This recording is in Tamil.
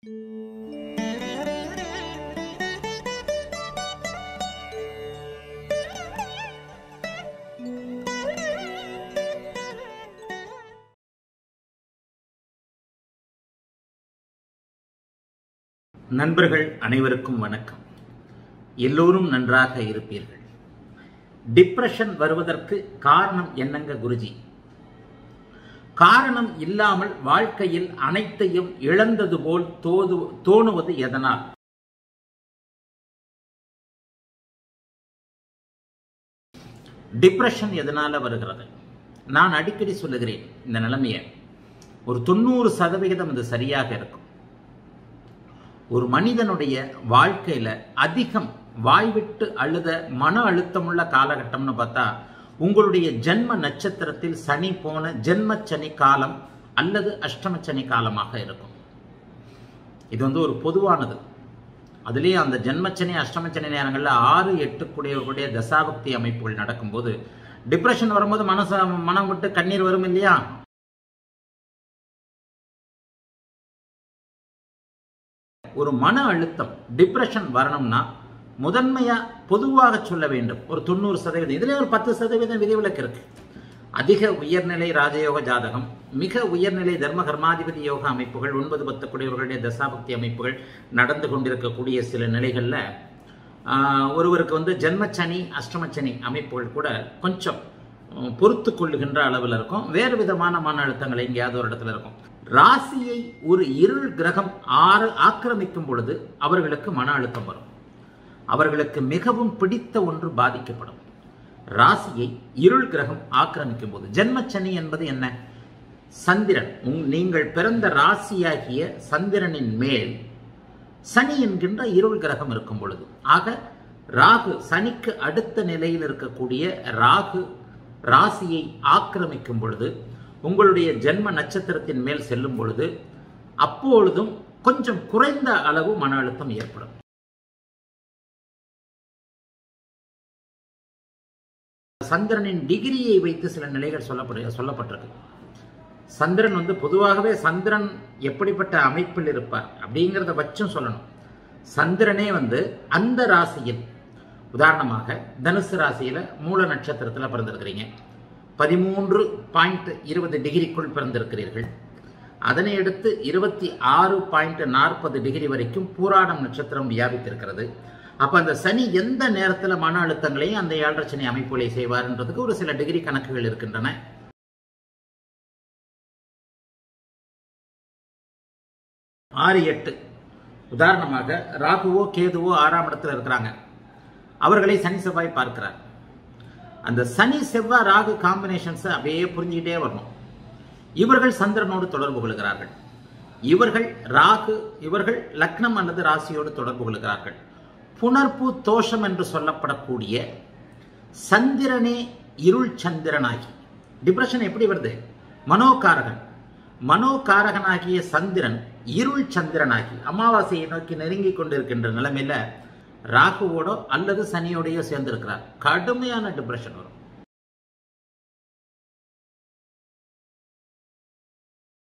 நண்பர்கள் அனைவருக்கும் வணக்கம் எல்லோரும் நன்றாக இருப்பீர்கள் டிப்ரெஷன் வருவதற்கு காரணம் என்னங்க குருஜி காரணம் இல்லாமல் வாழ்க்கையில் அனைத்தையும் இழந்தது போல் தோது தோணுவது எதனால் டிப்ரெஷன் எதனால வருகிறது நான் அடிக்கடி சொல்லுகிறேன் இந்த நிலைமையை ஒரு தொண்ணூறு சதவிகிதம் இது சரியாக இருக்கும் ஒரு மனிதனுடைய வாழ்க்கையில அதிகம் வாய்விட்டு அழுத மன அழுத்தமுள்ள காலகட்டம்னு பார்த்தா உங்களுடைய ஜென்ம நட்சத்திரத்தில் சனி போன ஜென்ம சனி காலம் அல்லது அஷ்டம சனி காலமாக இருக்கும் இது வந்து ஒரு பொதுவானது அதுலேயும் அந்த ஜென்மச்சனி அஷ்டமச்சனி நேரங்களில் ஆறு எட்டு கூடியவர்களுடைய தசாபக்தி அமைப்புகள் நடக்கும்போது டிப்ரெஷன் வரும்போது மனச மனம் விட்டு கண்ணீர் வரும் இல்லையா ஒரு மன அழுத்தம் டிப்ரெஷன் வரணும்னா முதன்மையா பொதுவாக சொல்ல வேண்டும் ஒரு தொண்ணூறு சதவீதம் இதுல ஒரு பத்து சதவீதம் விதிவிலக்கு இருக்கு அதிக உயர்நிலை ராஜயோக ஜாதகம் மிக உயர்நிலை தர்ம கர்மாதிபதி யோக அமைப்புகள் ஒன்பது பத்து குடியவர்களுடைய தசாபக்தி அமைப்புகள் நடந்து கொண்டிருக்கக்கூடிய சில நிலைகளில் ஒருவருக்கு வந்து ஜென்மச்சனி அஷ்டமச்சனி அமைப்புகள் கூட கொஞ்சம் பொறுத்து கொள்ளுகின்ற அளவில் இருக்கும் வேறு விதமான மன அழுத்தங்கள் எங்கேயாவது ஒரு இடத்துல இருக்கும் ராசியை ஒரு இருள் கிரகம் ஆறு ஆக்கிரமிக்கும் பொழுது அவர்களுக்கு மன அழுத்தம் வரும் அவர்களுக்கு மிகவும் பிடித்த ஒன்று பாதிக்கப்படும் ராசியை இருள் கிரகம் ஆக்கிரமிக்கும் போது ஜென்மச்சனி என்பது என்ன சந்திரன் நீங்கள் பிறந்த ராசியாகிய சந்திரனின் மேல் சனி என்கின்ற இருள் கிரகம் இருக்கும் பொழுது ஆக ராகு சனிக்கு அடுத்த நிலையில் இருக்கக்கூடிய ராகு ராசியை ஆக்கிரமிக்கும் பொழுது உங்களுடைய ஜென்ம நட்சத்திரத்தின் மேல் செல்லும் பொழுது அப்பொழுதும் கொஞ்சம் குறைந்த அளவு மன அழுத்தம் ஏற்படும் சந்திரனின் டிகிரியை வைத்து சில நிலைகள் சொல்லப்படு சொல்லப்பட்டிருக்கு சந்திரன் வந்து பொதுவாகவே சந்திரன் எப்படிப்பட்ட அமைப்பில் இருப்பார் அப்படிங்கிறத வச்சும் சொல்லணும் சந்திரனே வந்து அந்த ராசியில் உதாரணமாக தனுசு ராசியில மூல நட்சத்திரத்தில் பிறந்திருக்கிறீங்க பதிமூன்று பாயிண்ட் இருபது டிகிரிக்குள் பிறந்திருக்கிறீர்கள் அதனை அடுத்து இருபத்தி ஆறு பாயிண்ட் நாற்பது டிகிரி வரைக்கும் பூராடம் நட்சத்திரம் வியாபித்திருக்கிறது அப்போ அந்த சனி எந்த நேரத்தில் மன அழுத்தங்களையும் அந்த ஏழரை சனி அமைப்புகளை செய்வார்ன்றதுக்கு ஒரு சில டிகிரி கணக்குகள் இருக்கின்றன ஆறு எட்டு உதாரணமாக ராகுவோ கேதுவோ ஆறாம் இடத்துல இருக்கிறாங்க அவர்களை சனி செவ்வாய் பார்க்கிறார் அந்த சனி செவ்வாய் ராகு காம்பினேஷன்ஸை அப்படியே புரிஞ்சுக்கிட்டே வரணும் இவர்கள் சந்திரனோடு தொடர்பு கொள்கிறார்கள் இவர்கள் ராகு இவர்கள் லக்னம் அல்லது ராசியோடு தொடர்பு கொள்கிறார்கள் புனர்ப்பு தோஷம் என்று சொல்லப்படக்கூடிய சந்திரனே இருள் சந்திரனாகி டிப்ரெஷன் எப்படி வருது மனோகாரகன் மனோகாரகனாகிய சந்திரன் இருள் சந்திரனாகி அமாவாசையை நோக்கி நெருங்கி கொண்டிருக்கின்ற நிலைமையில ராகுவோடோ அல்லது சனியோடையோ சேர்ந்திருக்கிறார் கடுமையான டிப்ரெஷன் வரும்